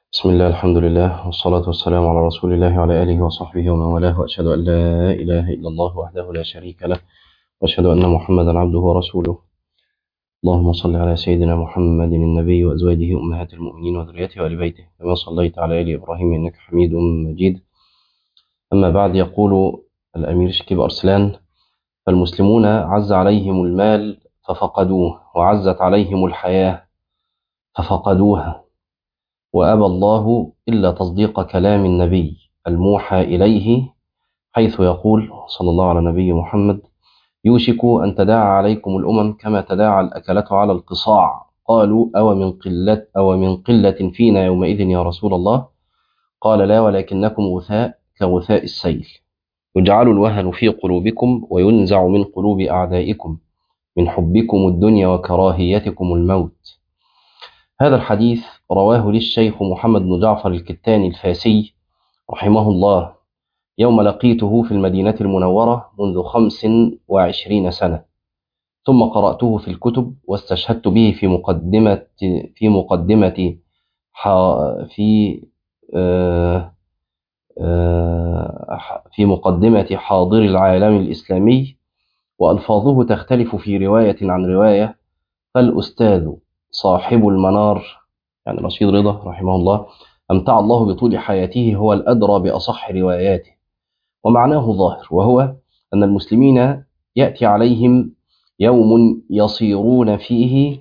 بسم الله الحمد لله والصلاة والسلام على رسول الله وعلى آله وصحبه ومن والاه وأشهد أن لا إله إلا الله وحده لا شريك له وأشهد أن محمدا عبده ورسوله اللهم صل على سيدنا محمد النبي وأزواجه أمهات المؤمنين وذريته وآل بيته كما صليت على آل إبراهيم إنك حميد مجيد أما بعد يقول الأمير شكيب أرسلان فالمسلمون عز عليهم المال ففقدوه وعزت عليهم الحياة ففقدوها وأبى الله إلا تصديق كلام النبي الموحى إليه حيث يقول صلى الله على نبي محمد يوشك أن تداعى عليكم الأمم كما تداعى الأكلة على القصاع قالوا أو من قلة أو من قلة فينا يومئذ يا رسول الله قال لا ولكنكم غثاء كغثاء السيل يجعل الوهن في قلوبكم وينزع من قلوب أعدائكم من حبكم الدنيا وكراهيتكم الموت هذا الحديث رواه للشيخ محمد بن جعفر الكتاني الفاسي رحمه الله يوم لقيته في المدينة المنورة منذ خمس وعشرين سنة ثم قرأته في الكتب واستشهدت به في مقدمة في مقدمة في في مقدمة حاضر العالم الإسلامي وألفاظه تختلف في رواية عن رواية فالأستاذ صاحب المنار يعني رشيد رضا رحمه الله أمتع الله بطول حياته هو الأدرى بأصح رواياته ومعناه ظاهر وهو أن المسلمين يأتي عليهم يوم يصيرون فيه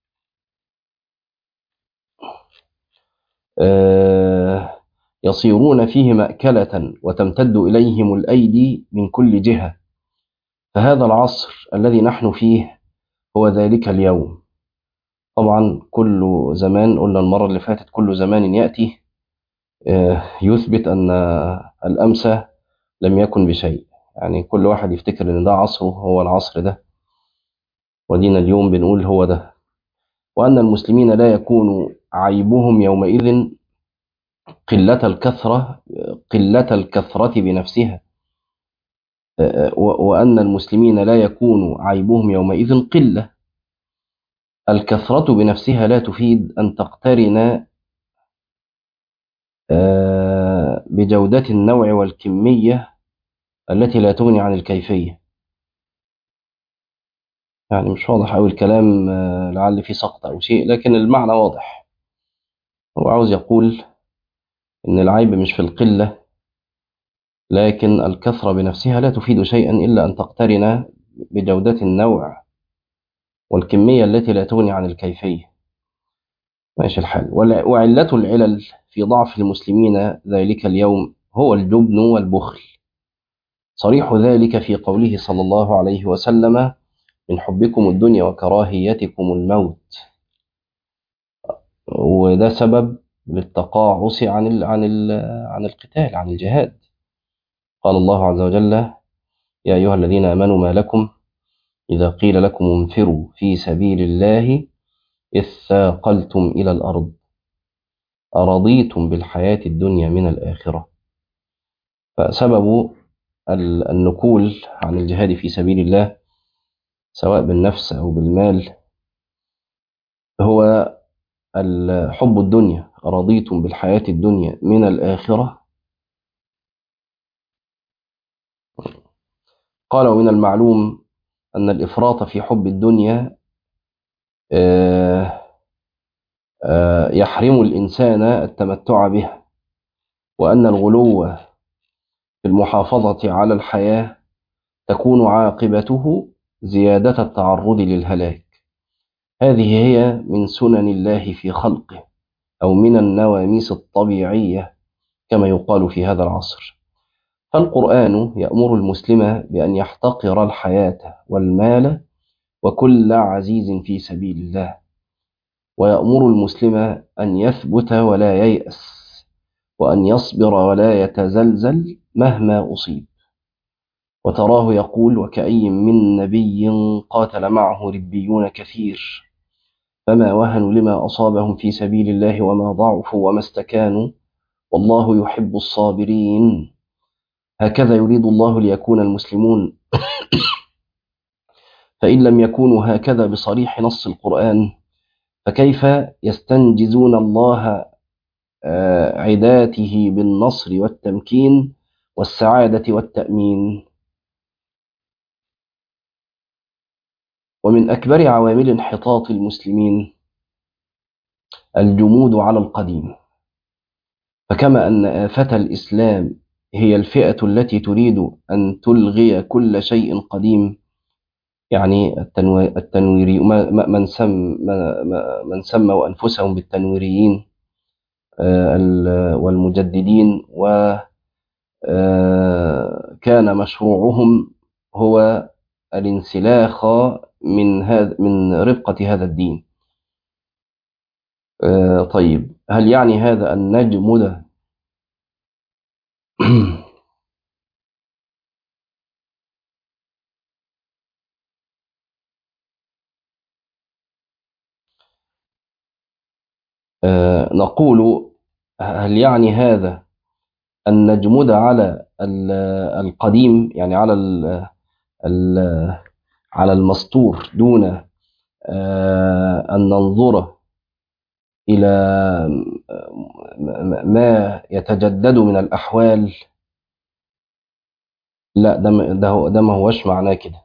يصيرون فيه مأكلة وتمتد إليهم الأيدي من كل جهة فهذا العصر الذي نحن فيه هو ذلك اليوم طبعا كل زمان قلنا المرة اللي فاتت كل زمان يأتي يثبت أن الأمس لم يكن بشيء يعني كل واحد يفتكر أن ده عصره هو العصر ده ودينا اليوم بنقول هو ده وأن المسلمين لا يكون عيبهم يومئذ قلة الكثرة قلة الكثرة بنفسها وأن المسلمين لا يكون عيبهم يومئذ قلة الكثرة بنفسها لا تفيد أن تقترن بجودة النوع والكمية التي لا تغني عن الكيفية يعني مش واضح أوي الكلام لعل فيه سقط أو شيء لكن المعنى واضح هو عاوز يقول إن العيب مش في القلة لكن الكثرة بنفسها لا تفيد شيئا إلا أن تقترن بجودة النوع والكمية التي لا تغني عن الكيفية ماشي الحال وعلة العلل في ضعف المسلمين ذلك اليوم هو الجبن والبخل صريح ذلك في قوله صلى الله عليه وسلم من حبكم الدنيا وكراهيتكم الموت وده سبب للتقاعس عن ال عن ال عن القتال عن الجهاد قال الله عز وجل يا أيها الذين آمنوا ما لكم إذا قيل لكم انفروا في سبيل الله إذ ثاقلتم إلى الأرض أرضيتم بالحياة الدنيا من الآخرة فسبب النكول عن الجهاد في سبيل الله سواء بالنفس أو بالمال هو حب الدنيا رضيتم بالحياة الدنيا من الآخرة قال ومن المعلوم أن الإفراط في حب الدنيا يحرم الإنسان التمتع بها وأن الغلو في المحافظة على الحياة تكون عاقبته زيادة التعرض للهلاك هذه هي من سنن الله في خلقه أو من النواميس الطبيعية كما يقال في هذا العصر فالقرآن يأمر المسلم بأن يحتقر الحياة والمال وكل عزيز في سبيل الله ويأمر المسلم أن يثبت ولا ييأس وأن يصبر ولا يتزلزل مهما أصيب وتراه يقول وكأي من نبي قاتل معه ربيون كثير فما وهنوا لما أصابهم في سبيل الله وما ضعفوا وما استكانوا والله يحب الصابرين هكذا يريد الله ليكون المسلمون فإن لم يكونوا هكذا بصريح نص القرآن فكيف يستنجزون الله عداته بالنصر والتمكين والسعادة والتأمين ومن أكبر عوامل انحطاط المسلمين الجمود على القديم فكما أن آفة الإسلام هي الفئة التي تريد أن تلغي كل شيء قديم يعني التنويري من سم من سموا أنفسهم بالتنويريين والمجددين وكان مشروعهم هو الانسلاخ من هذا من رفقة هذا الدين طيب هل يعني هذا أن نجمد نقول هل يعني هذا أن نجمد على القديم يعني على على المسطور دون أن ننظر إلى ما يتجدد من الأحوال لا ده ده ده ما هوش معناه كده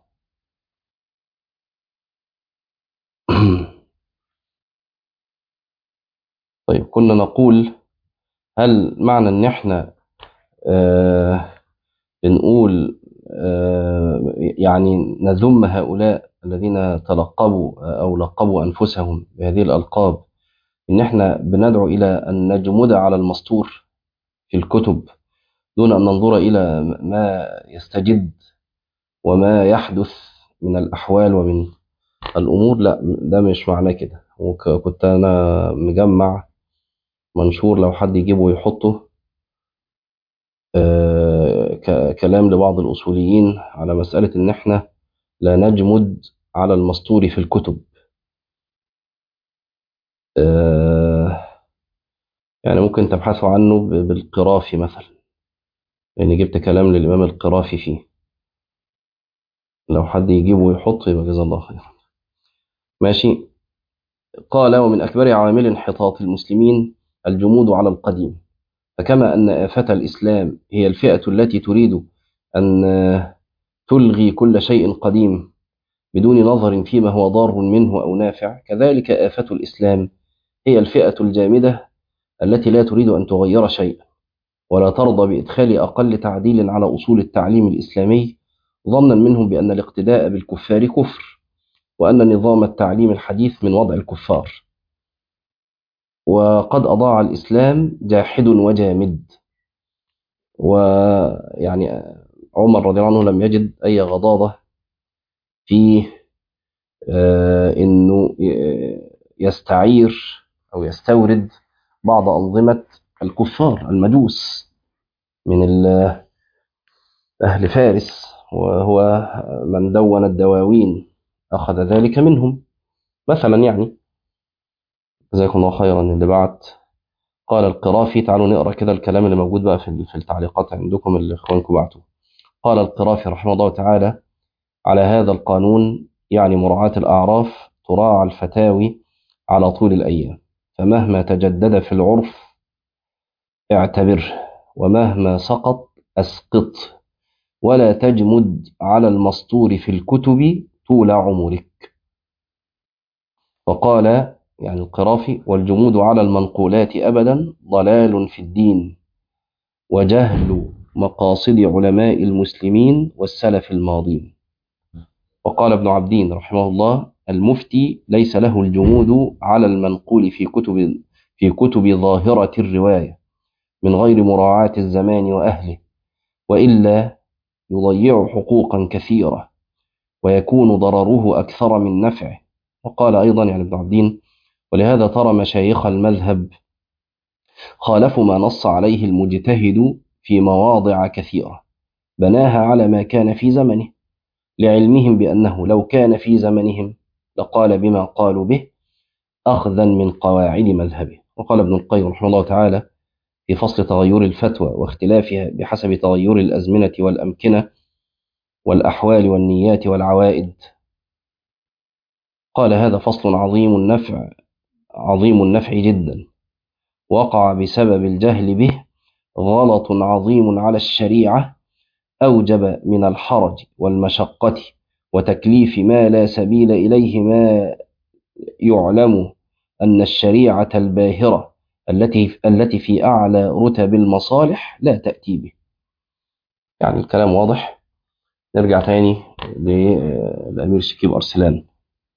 طيب كنا نقول هل معنى ان احنا آه بنقول آه يعني نذم هؤلاء الذين تلقبوا او لقبوا انفسهم بهذه الالقاب ان احنا بندعو الى ان نجمد على المسطور في الكتب دون ان ننظر الى ما يستجد وما يحدث من الاحوال ومن الامور لا ده مش معناه كده وكنت انا مجمع منشور لو حد يجيبه ويحطه آه كلام لبعض الأصوليين على مسألة إن إحنا لا نجمد على المسطور في الكتب آه يعني ممكن تبحثوا عنه بالقرافي مثلا لأن جبت كلام للإمام القرافي فيه لو حد يجيبه ويحطه يبقى جزا الله خيرا ماشي قال ومن أكبر عوامل انحطاط المسلمين الجمود على القديم فكما أن آفة الإسلام هي الفئة التي تريد أن تلغي كل شيء قديم بدون نظر فيما هو ضار منه أو نافع كذلك آفة الإسلام هي الفئة الجامدة التي لا تريد أن تغير شيئا ولا ترضى بإدخال أقل تعديل على أصول التعليم الإسلامي ظنا منهم بأن الاقتداء بالكفار كفر وأن نظام التعليم الحديث من وضع الكفار وقد أضاع الإسلام جاحد وجامد ويعني عمر رضي الله عنه لم يجد أي غضاضة في أنه يستعير أو يستورد بعض أنظمة الكفار المجوس من أهل فارس وهو من دون الدواوين أخذ ذلك منهم مثلا يعني جزاكم الله خيرا اللي بعت قال القرافي تعالوا نقرا كده الكلام اللي موجود بقى في في التعليقات عندكم اللي اخوانكم بعتوه قال القرافي رحمه الله تعالى على هذا القانون يعني مراعاة الأعراف تراعى الفتاوي على طول الأيام فمهما تجدد في العرف اعتبره ومهما سقط أسقط ولا تجمد على المسطور في الكتب طول عمرك وقال يعني القرافي والجمود على المنقولات أبدا ضلال في الدين وجهل مقاصد علماء المسلمين والسلف الماضين وقال ابن عبدين رحمه الله المفتي ليس له الجمود على المنقول في كتب في كتب ظاهرة الرواية من غير مراعاة الزمان وأهله وإلا يضيع حقوقا كثيرة ويكون ضرره أكثر من نفعه وقال أيضا يعني ابن عبدين ولهذا ترى مشايخ المذهب خالفوا ما نص عليه المجتهد في مواضع كثيرة بناها على ما كان في زمنه لعلمهم بأنه لو كان في زمنهم لقال بما قالوا به أخذا من قواعد مذهبه وقال ابن القيم رحمه الله تعالى في فصل تغير الفتوى واختلافها بحسب تغير الأزمنة والأمكنة والأحوال والنيات والعوائد قال هذا فصل عظيم النفع عظيم النفع جدا وقع بسبب الجهل به غلط عظيم على الشريعة أوجب من الحرج والمشقة وتكليف ما لا سبيل إليه ما يعلم أن الشريعة الباهرة التي التي في أعلى رتب المصالح لا تأتي به يعني الكلام واضح نرجع تاني للأمير شكيب أرسلان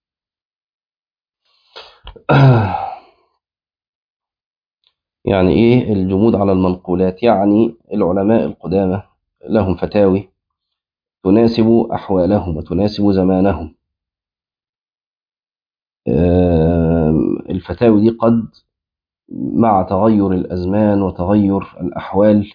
يعني إيه الجمود على المنقولات يعني العلماء القدامى لهم فتاوي تناسب أحوالهم وتناسب زمانهم الفتاوي دي قد مع تغير الأزمان وتغير الأحوال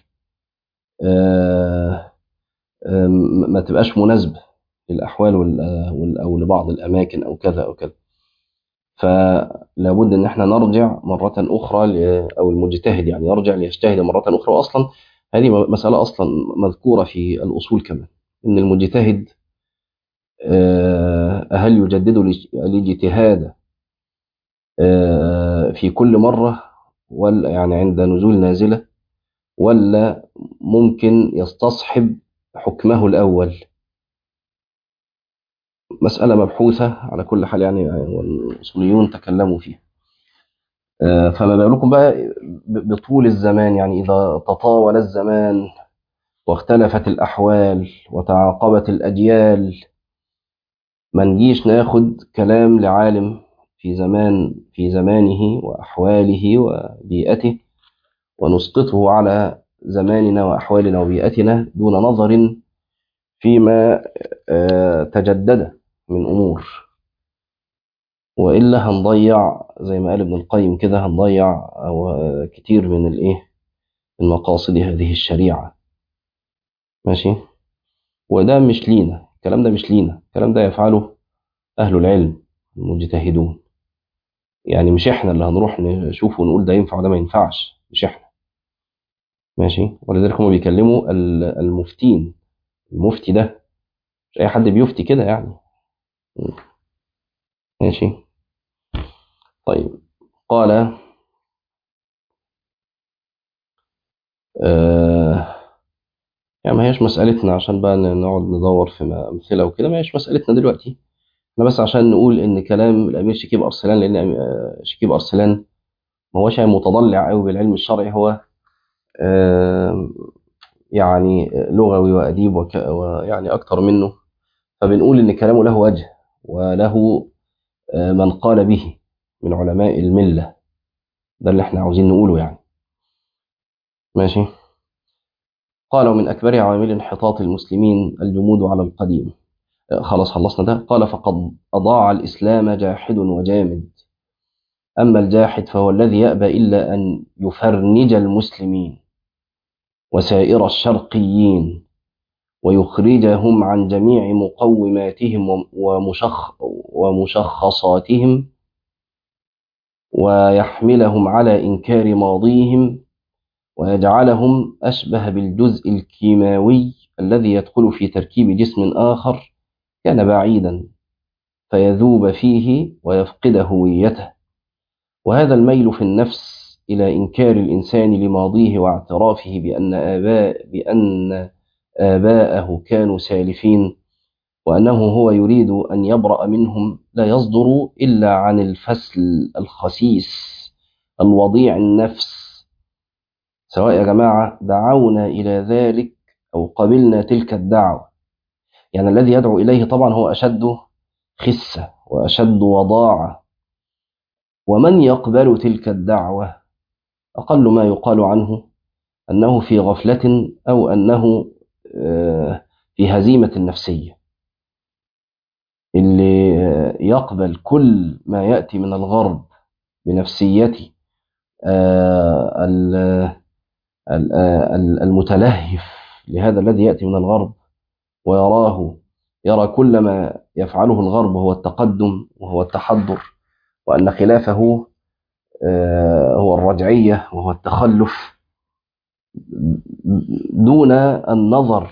ما تبقاش مناسبة للأحوال أو لبعض الأماكن أو كذا أو كذا فلا بد ان احنا نرجع مرة اخرى او المجتهد يعني يرجع ليجتهد مرة اخرى واصلا هذه مسألة اصلا مذكورة في الاصول كمان ان المجتهد هل يجدد الاجتهاد في كل مرة ولا يعني عند نزول نازلة ولا ممكن يستصحب حكمه الأول مسألة مبحوثة على كل حال يعني والأصوليون تكلموا فيها فما بالكم بقى بطول الزمان يعني إذا تطاول الزمان واختلفت الأحوال وتعاقبت الأجيال ما نجيش ناخد كلام لعالم في زمان في زمانه وأحواله وبيئته ونسقطه على زماننا وأحوالنا وبيئتنا دون نظر فيما تجدد من أمور وإلا هنضيع زي ما قال ابن القيم كده هنضيع كتير من الإيه من مقاصد هذه الشريعة ماشي وده مش لينا الكلام ده مش لينا الكلام ده يفعله أهل العلم المجتهدون يعني مش احنا اللي هنروح نشوف ونقول ده ينفع وده ما ينفعش مش احنا ماشي ولذلك هم بيكلموا المفتين المفتي ده مش اي حد بيفتي كده يعني ماشي طيب قال آه يعني ما هيش مسألتنا عشان بقى نقعد ندور في أمثلة وكده ما هيش مسألتنا دلوقتي احنا بس عشان نقول ان كلام الامير شكيب ارسلان لان شكيب ارسلان ما هوش متضلع قوي بالعلم الشرعي هو آه يعني لغوي واديب ويعني اكتر منه فبنقول ان كلامه له وجه وله آه من قال به من علماء المله ده اللي احنا عاوزين نقوله يعني ماشي قال ومن اكبر عوامل انحطاط المسلمين الجمود على القديم خلاص خلصنا ده قال فقد أضاع الإسلام جاحد وجامد أما الجاحد فهو الذي يأبى إلا أن يفرنج المسلمين وسائر الشرقيين ويخرجهم عن جميع مقوماتهم ومشخ ومشخصاتهم ويحملهم على إنكار ماضيهم ويجعلهم أشبه بالجزء الكيماوي الذي يدخل في تركيب جسم آخر كان بعيدا فيذوب فيه ويفقد هويته وهذا الميل في النفس إلى إنكار الإنسان لماضيه واعترافه بأن آباء بأن آباءه كانوا سالفين وأنه هو يريد أن يبرأ منهم لا يصدر إلا عن الفسل الخسيس الوضيع النفس سواء يا جماعة دعونا إلى ذلك أو قبلنا تلك الدعوة يعني الذي يدعو إليه طبعا هو أشد خسة وأشد وضاعة ومن يقبل تلك الدعوة أقل ما يقال عنه أنه في غفلة أو أنه في هزيمة نفسية اللي يقبل كل ما يأتي من الغرب بنفسيته المتلهف لهذا الذي يأتي من الغرب ويراه يرى كل ما يفعله الغرب هو التقدم وهو التحضر وأن خلافه هو الرجعية وهو التخلف دون النظر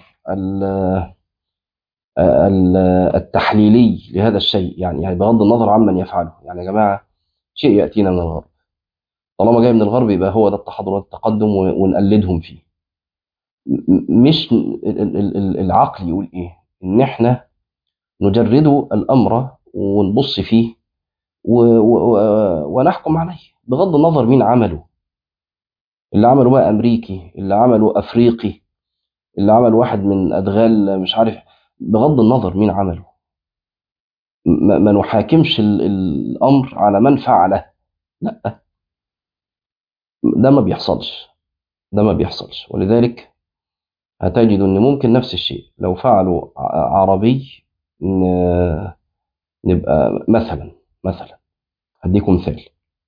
التحليلي لهذا الشيء يعني يعني بغض النظر عمن يفعله يعني يا جماعة شيء يأتينا من الغرب طالما جاي من الغرب يبقى هو ده التحضر والتقدم و- ونقلدهم فيه م- مش ال- ال- ال- العقل يقول ايه ان احنا نجرد الامر ونبص فيه و و و ونحكم عليه بغض النظر مين عمله اللي عمله بقى امريكي اللي عمله افريقي اللي عمل واحد من ادغال مش عارف بغض النظر مين عمله ما, ما نحاكمش ال- الامر على من فعله لا ده ما بيحصلش ده ما بيحصلش ولذلك هتجد ان ممكن نفس الشيء لو فعلوا ع- عربي ن- نبقى مثلا مثلا هديكم مثال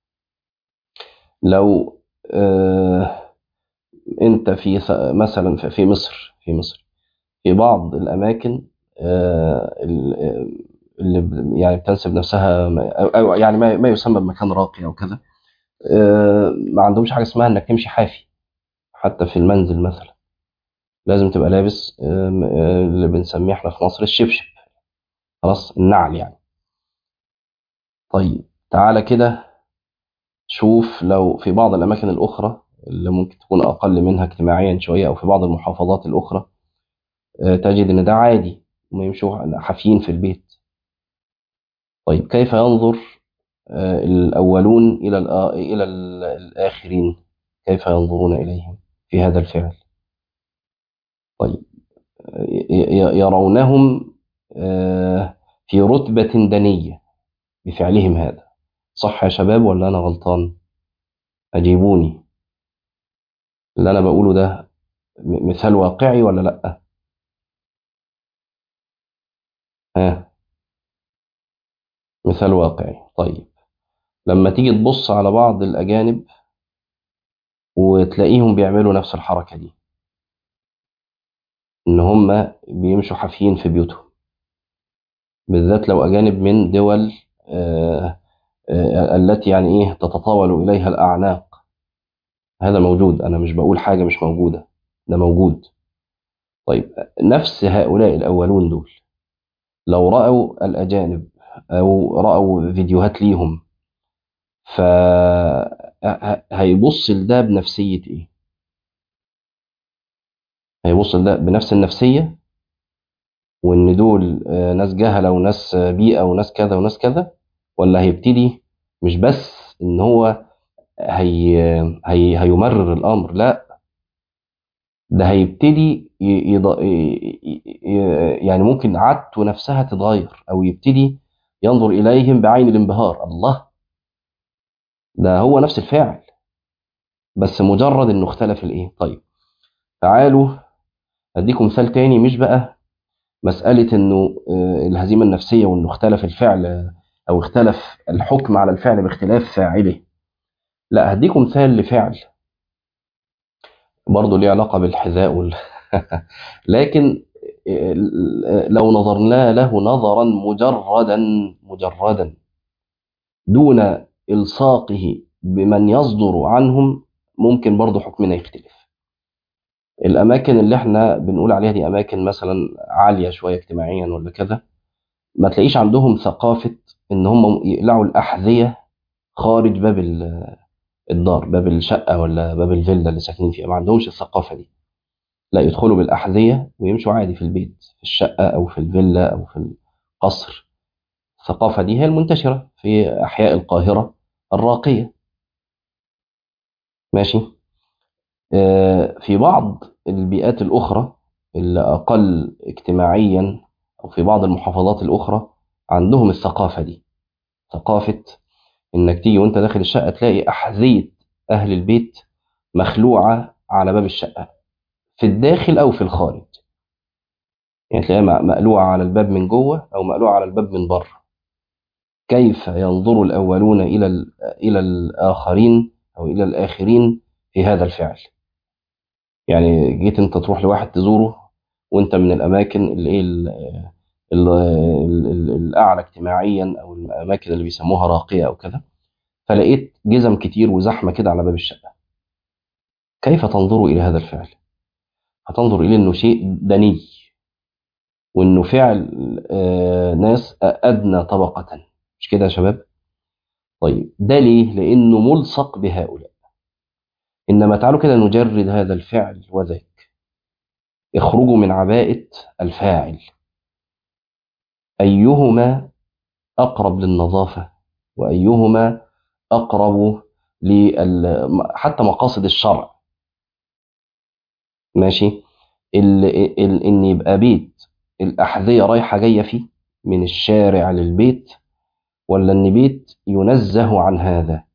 لو آه، انت في ث- مثلا في- في مصر في مصر في بعض الاماكن آه، ال- آه، اللي ب- يعني بتنسب نفسها أو أو يعني ما ما يسمى بمكان راقي او كذا آه، ما عندهمش حاجه اسمها انك تمشي حافي حتى في المنزل مثلا لازم تبقى لابس آم، آه، اللي بنسميه احنا في مصر الشبشب خلاص النعل يعني طيب تعالى كده شوف لو في بعض الاماكن الاخرى اللي ممكن تكون اقل منها اجتماعيا شويه او في بعض المحافظات الاخرى آه، تجد ان ده عادي ما يمشوا حافيين في البيت طيب كيف ينظر آه، الأولون إلى الآ- إلى ال- الآخرين كيف ينظرون إليهم في هذا الفعل طيب ي- ي- يرونهم آه، في رتبة دنية بفعلهم هذا صح يا شباب ولا أنا غلطان أجيبوني اللي أنا بقوله ده م- مثال واقعي ولا لأ ها مثال واقعي طيب لما تيجي تبص على بعض الأجانب وتلاقيهم بيعملوا نفس الحركة دي إن هم بيمشوا حافيين في بيوتهم بالذات لو أجانب من دول آه، آه، التي يعني إيه تتطاول إليها الأعناق هذا موجود أنا مش بقول حاجة مش موجودة ده موجود طيب نفس هؤلاء الأولون دول لو رأوا الأجانب أو رأوا فيديوهات ليهم فهيبص لده بنفسية إيه؟ هيبص لده بنفس النفسية وإن دول آه، ناس جهلة وناس آه، بيئة وناس كذا وناس كذا ولا هيبتدي مش بس إن هو هي هي هيمرر الأمر لا ده هيبتدي ي- يض... ي- ي- يعني ممكن عادته نفسها تتغير أو يبتدي ينظر إليهم بعين الانبهار الله ده هو نفس الفاعل بس مجرد إنه اختلف الإيه طيب تعالوا أديكم مثال تاني مش بقى مسألة إنه آه، الهزيمة النفسية وإنه اختلف الفعل آه، أو اختلف الحكم على الفعل باختلاف فاعله لا هديكم مثال لفعل برضه ليه علاقة بالحذاء وال... لكن آه، لو نظرنا له نظرا مجردا مجردا دون إلصاقه بمن يصدر عنهم ممكن برضه حكمنا يختلف الأماكن اللي احنا بنقول عليها دي أماكن مثلا عالية شوية اجتماعيا ولا كذا ما تلاقيش عندهم ثقافة إن هم يقلعوا الأحذية خارج باب ال- الدار باب الشقة ولا باب الفيلا اللي ساكنين فيها ما عندهمش الثقافة دي لا يدخلوا بالأحذية ويمشوا عادي في البيت في الشقة أو في الفيلا أو في القصر الثقافة دي هي المنتشرة في أحياء القاهرة الراقية ماشي آه، في بعض البيئات الأخرى اللي أقل اجتماعيا أو في بعض المحافظات الأخرى عندهم الثقافة دي ثقافة إنك تيجي وأنت داخل الشقة تلاقي أحذية أهل البيت مخلوعة على باب الشقة في الداخل أو في الخارج يعني تلاقيها م- مقلوعة على الباب من جوه أو مقلوعة على الباب من بره كيف ينظر الأولون إلى ال- إلى الآخرين أو إلى الآخرين في هذا الفعل يعني جيت أنت تروح لواحد تزوره وأنت من الأماكن اللي إيه ال- ال- ال- ال- الأعلى اجتماعيا أو الأماكن اللي بيسموها راقية أو كذا فلقيت جزم كتير وزحمة كده على باب الشقة كيف تنظر إلى هذا الفعل؟ هتنظر إليه إنه شيء دني وإنه فعل آه، ناس أدنى طبقة مش كده يا شباب؟ طيب ده ليه؟ لأنه ملصق بهؤلاء إنما تعالوا كده نجرد هذا الفعل وذاك اخرجوا من عباءة الفاعل أيهما أقرب للنظافة وأيهما أقرب لل... حتى مقاصد الشرع ماشي ال... ال... إن يبقى بيت الأحذية رايحة جاية فيه من الشارع للبيت ولا إن بيت ينزه عن هذا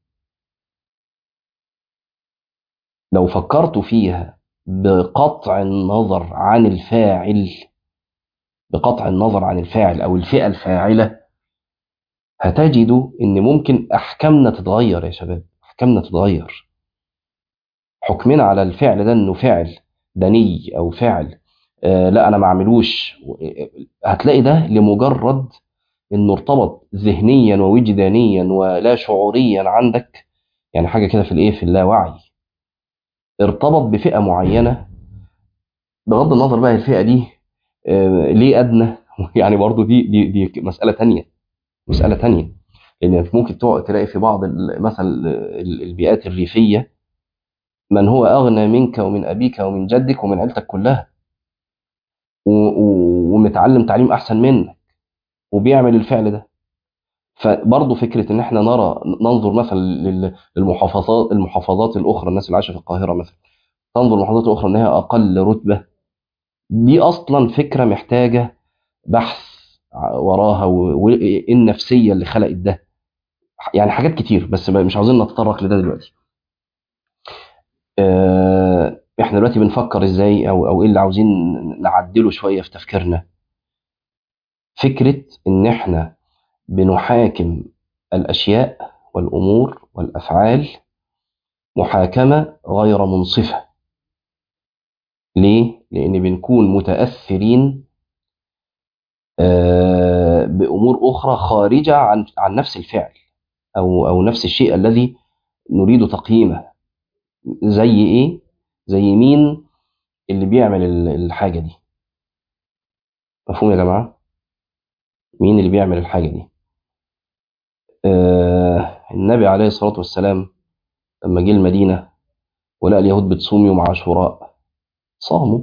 لو فكرت فيها بقطع النظر عن الفاعل بقطع النظر عن الفاعل أو الفئة الفاعلة هتجدوا إن ممكن أحكامنا تتغير يا شباب أحكامنا تتغير حكمنا على الفعل ده إنه فعل دني أو فعل آه لا أنا ما أعملوش هتلاقي ده لمجرد إنه ارتبط ذهنيا ووجدانيا ولا شعوريا عندك يعني حاجة كده في الإيه في اللاوعي ارتبط بفئة معينة بغض النظر بقى الفئة دي آه ليه أدنى يعني برضو دي دي دي مسألة تانية مسألة تانية لأن ممكن تلاقي في بعض مثلا البيئات الريفية من هو أغنى منك ومن أبيك ومن جدك ومن عيلتك كلها ومتعلم تعليم أحسن منك وبيعمل الفعل ده فبرضه فكرة إن إحنا نرى ننظر مثلا للمحافظات المحافظات الأخرى الناس اللي عايشة في القاهرة مثلا تنظر المحافظات الأخرى إنها أقل رتبة دي أصلا فكرة محتاجة بحث وراها وايه النفسيه اللي خلقت ده يعني حاجات كتير بس مش عاوزين نتطرق لده دلوقتي احنا دلوقتي بنفكر ازاي او او ايه اللي عاوزين نعدله شويه في تفكيرنا فكره ان احنا بنحاكم الاشياء والامور والافعال محاكمه غير منصفه ليه لان بنكون متاثرين بأمور أخرى خارجة عن عن نفس الفعل أو أو نفس الشيء الذي نريد تقييمه زي إيه؟ زي مين اللي بيعمل الحاجة دي؟ مفهوم يا جماعة؟ مين اللي بيعمل الحاجة دي؟ آه النبي عليه الصلاة والسلام لما جه المدينة ولقى اليهود بتصوم يوم عاشوراء صاموا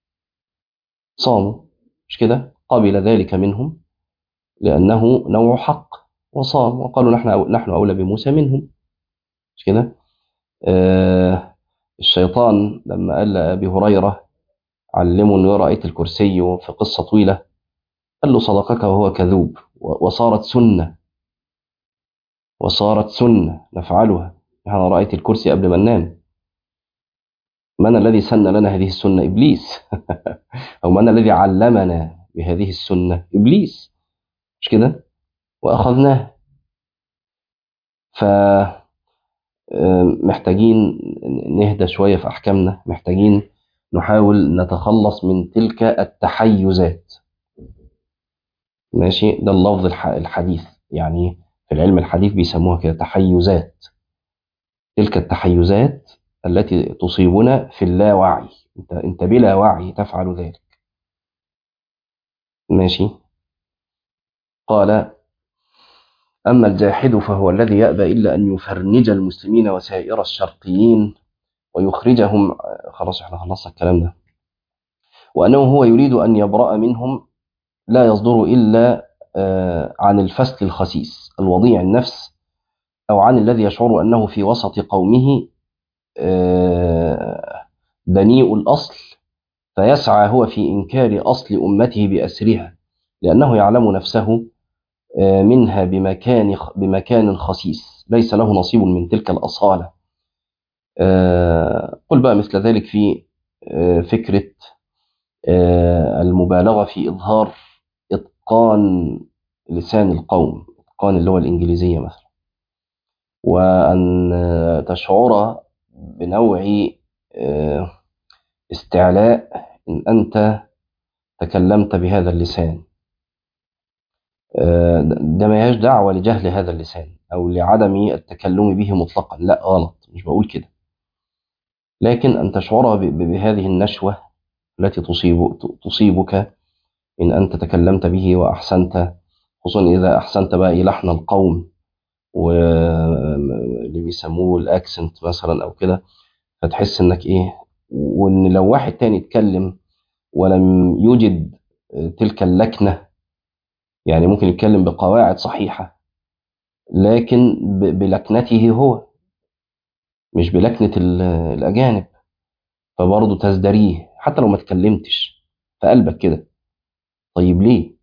صاموا مش كده؟ قبل ذلك منهم لأنه نوع حق وصام وقالوا نحن نحن أولى بموسى منهم مش كده آه الشيطان لما قال لأبي هريرة علمني ورأيت الكرسي في قصة طويلة قال له صدقك وهو كذوب وصارت سنة وصارت سنة نفعلها نحن رأيت الكرسي قبل ما ننام من الذي سن لنا هذه السنة إبليس أو من الذي علمنا بهذه السنة إبليس مش كده وأخذناه ف محتاجين نهدى شوية في أحكامنا محتاجين نحاول نتخلص من تلك التحيزات ماشي ده اللفظ الحديث يعني في العلم الحديث بيسموها كده تحيزات تلك التحيزات التي تصيبنا في اللاوعي انت انت بلا وعي تفعل ذلك ماشي قال أما الجاحد فهو الذي يأبى إلا أن يفرنج المسلمين وسائر الشرقيين ويخرجهم خلاص احنا خلصنا الكلام ده وأنه هو يريد أن يبرأ منهم لا يصدر إلا عن الفسل الخسيس الوضيع النفس أو عن الذي يشعر أنه في وسط قومه دنيء الأصل فيسعى هو في إنكار أصل أمته بأسرها لأنه يعلم نفسه منها بمكان بمكان خسيس ليس له نصيب من تلك الأصالة قل بقى مثل ذلك في فكرة المبالغة في إظهار إتقان لسان القوم إتقان اللغة الإنجليزية مثلا وأن تشعر بنوع استعلاء إن أنت تكلمت بهذا اللسان ده ما يهاش دعوة لجهل هذا اللسان أو لعدم التكلم به مطلقا لا غلط مش بقول كده لكن أن تشعر بهذه النشوة التي تصيب تصيبك إن أنت تكلمت به وأحسنت خصوصا إذا أحسنت بقى لحن القوم واللي بيسموه الأكسنت مثلا أو كده فتحس انك ايه وان لو واحد تاني اتكلم ولم يوجد تلك اللكنة يعني ممكن يتكلم بقواعد صحيحة لكن ب- بلكنته هو مش بلكنة ال- الأجانب فبرضه تزدريه حتى لو ما تكلمتش في قلبك كده طيب ليه؟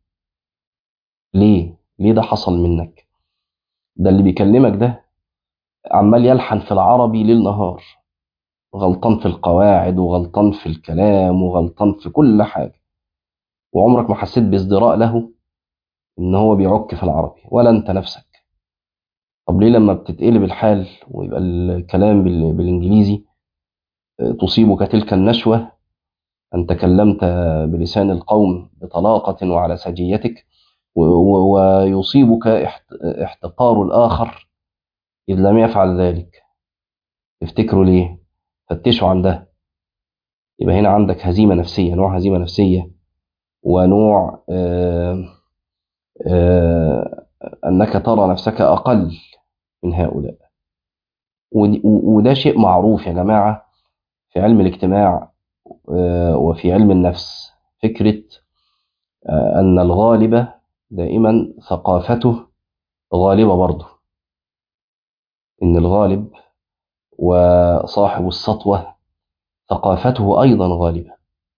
ليه؟ ليه ده حصل منك؟ ده اللي بيكلمك ده عمال يلحن في العربي ليل نهار غلطان في القواعد وغلطان في الكلام وغلطان في كل حاجة وعمرك ما حسيت بازدراء له إن هو بيعك في العربي ولا أنت نفسك طب ليه لما بتتقلب الحال ويبقى الكلام بال- بالإنجليزي آه، تصيبك تلك النشوة أن تكلمت بلسان القوم بطلاقة وعلى سجيتك و- و- ويصيبك احت- احتقار الآخر إذ لم يفعل ذلك تفتكروا ليه؟ فتشوا عن ده يبقى هنا عندك هزيمة نفسية نوع هزيمة نفسية ونوع آه، آه، أنك ترى نفسك أقل من هؤلاء ودي- و- وده شيء معروف يا جماعة في علم الاجتماع آه، وفي علم النفس فكرة آه، أن الغالب دائما ثقافته غالبة برضه إن الغالب وصاحب السطوة ثقافته أيضا غالبة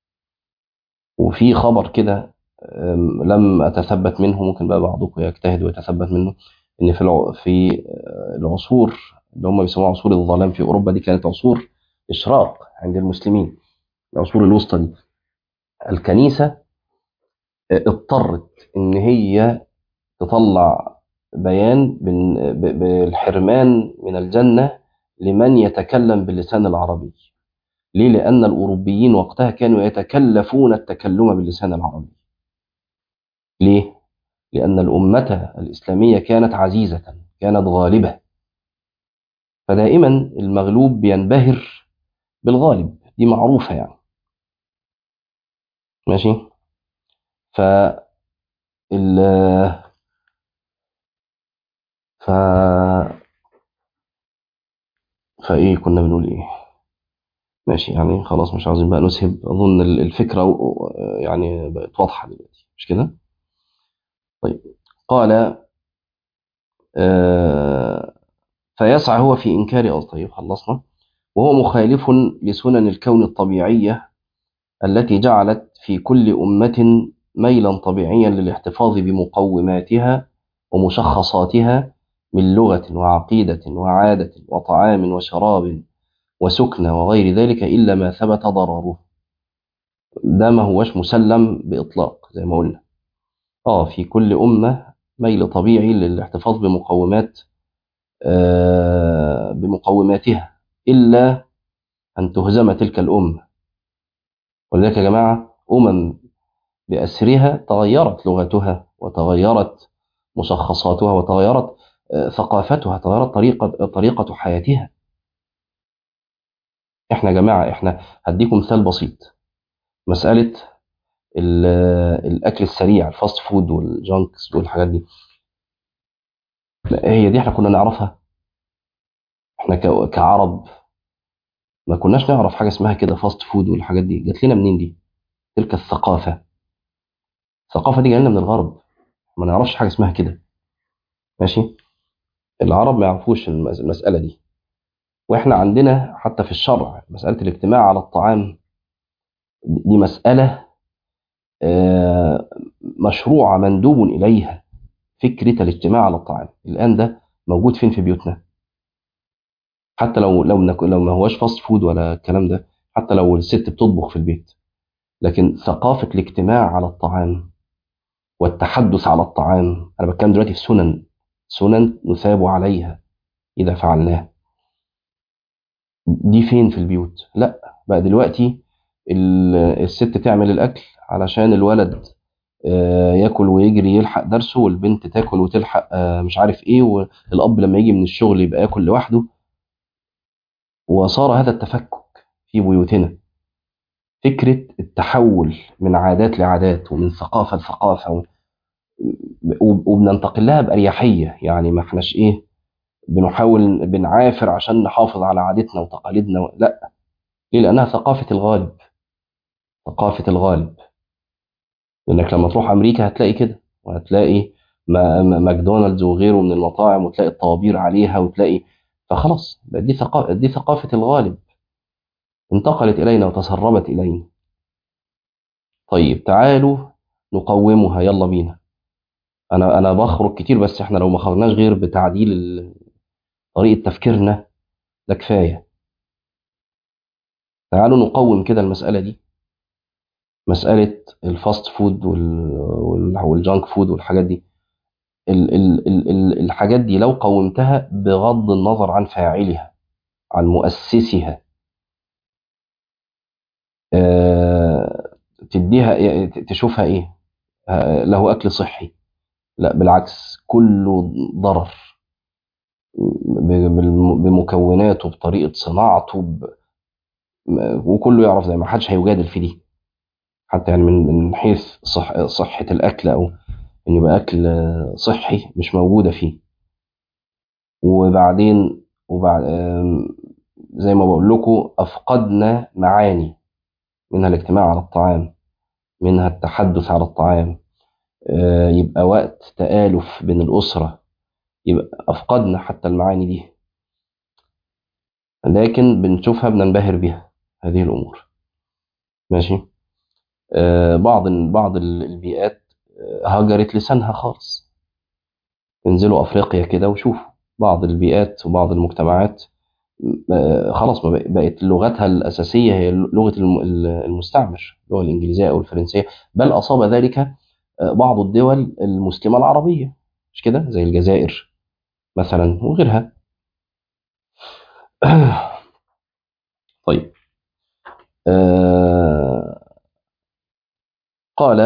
وفي خبر كده أم، لم أتثبت منه ممكن بقى بعضكم يجتهد ويتثبت منه إن في الع- في آه، العصور اللي هم بيسموها عصور الظلام في أوروبا دي كانت عصور إشراق عند المسلمين العصور الوسطى دي الكنيسة آه، اضطرت إن هي تطلع بيان بال- ب- بالحرمان من الجنة لمن يتكلم باللسان العربي ليه؟ لأن الأوروبيين وقتها كانوا يتكلفون التكلم باللسان العربي ليه؟ لأن الأمة الإسلامية كانت عزيزة كانت غالبة فدائما المغلوب بينبهر بالغالب دي معروفة يعني ماشي ف ال ف فايه كنا بنقول ايه ماشي يعني خلاص مش عاوزين بقى نسهب اظن ال- الفكره و- و- يعني بقت واضحه دلوقتي مش كده طيب قال آه فيسعى هو في انكار اه طيب خلصنا وهو مخالف لسنن الكون الطبيعيه التي جعلت في كل امه ميلا طبيعيا للاحتفاظ بمقوماتها ومشخصاتها من لغه وعقيده وعاده وطعام وشراب وسكنى وغير ذلك إلا ما ثبت ضرره ده ما هوش مسلم بإطلاق زي ما قلنا آه في كل أمة ميل طبيعي للاحتفاظ بمقومات آه بمقوماتها إلا أن تهزم تلك الأمة ولذلك يا جماعة أمم بأسرها تغيرت لغتها وتغيرت مشخصاتها وتغيرت آه ثقافتها تغيرت طريقة طريقة حياتها احنا يا جماعة احنا هديكم مثال بسيط مسألة ال- الأكل السريع الفاست فود والجانكس والحاجات دي لا، هي دي احنا كنا نعرفها احنا ك- كعرب ما كناش نعرف حاجة اسمها كده فاست فود والحاجات دي جات لنا منين دي تلك الثقافة الثقافة دي جايه لنا من الغرب ما نعرفش حاجة اسمها كده ماشي العرب ما يعرفوش المس- المسألة دي واحنا عندنا حتى في الشرع مسألة الاجتماع على الطعام دي مسألة آه، مشروعة مندوب إليها فكرة الاجتماع على الطعام الآن ده موجود فين في بيوتنا حتى لو لو نك- لو ما هواش فاست فود ولا الكلام ده حتى لو الست بتطبخ في البيت لكن ثقافة الاجتماع على الطعام والتحدث على الطعام أنا بتكلم دلوقتي في سنن سنن نثاب عليها إذا فعلناها دي فين في البيوت لا بقى دلوقتي ال- الست تعمل الأكل علشان الولد آه، ياكل ويجري يلحق درسه والبنت تاكل وتلحق آه، مش عارف ايه والأب لما يجي من الشغل يبقى ياكل لوحده وصار هذا التفكك في بيوتنا فكرة التحول من عادات لعادات ومن ثقافة لثقافة و- وب- وبننتقل لها بأريحية يعني ما احناش ايه بنحاول بنعافر عشان نحافظ على عادتنا وتقاليدنا لا ليه لانها ثقافه الغالب ثقافه الغالب لانك لما تروح امريكا هتلاقي كده وهتلاقي ما- ما- ماكدونالدز وغيره من المطاعم وتلاقي الطوابير عليها وتلاقي فخلاص بقت دي ثقافه دي ثقافه الغالب انتقلت الينا وتسربت الينا طيب تعالوا نقومها يلا بينا انا انا بخرج كتير بس احنا لو ما خرجناش غير بتعديل ال- طريقه تفكيرنا ده كفايه تعالوا نقوم كده المساله دي مساله الفاست فود وال- وال- والجانك فود والحاجات دي ال ال ال ال الحاجات دي لو قومتها بغض النظر عن فاعلها عن مؤسسها آه، تديها إيه- تشوفها ايه آه، له اكل صحي لا بالعكس كله ضرر ب- بالم- بمكوناته بطريقه صناعته ب... وكله يعرف زي ما حدش هيجادل في دي حتى يعني من من حيث صح صحه الاكل او ان يبقى اكل آه، صحي مش موجوده فيه وبعدين وبعد آم، زي ما بقول لكم افقدنا معاني منها الاجتماع على الطعام منها التحدث على الطعام آه، يبقى وقت تآلف بين الأسرة يبقى أفقدنا حتى المعاني دي لكن بنشوفها بننبهر بها هذه الأمور ماشي آه، بعض بعض البيئات آه، هجرت لسانها خالص انزلوا أفريقيا كده وشوفوا بعض البيئات وبعض المجتمعات آه، خلاص ما بق- بقت لغتها الأساسية هي لغة الم- المستعمر اللغة الإنجليزية أو الفرنسية بل أصاب ذلك آه، بعض الدول المسلمة العربية مش كده زي الجزائر مثلا وغيرها طيب آه قال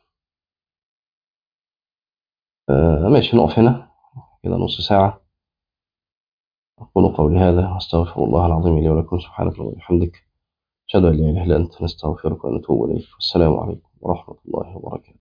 آه ماشي نقف هنا كده نص ساعة أقول قولي هذا وأستغفر الله العظيم لي ولكم سبحانك اللهم وبحمدك أشهد أن لا إله إلا أنت نستغفرك ونتوب إليك والسلام عليكم ورحمة الله وبركاته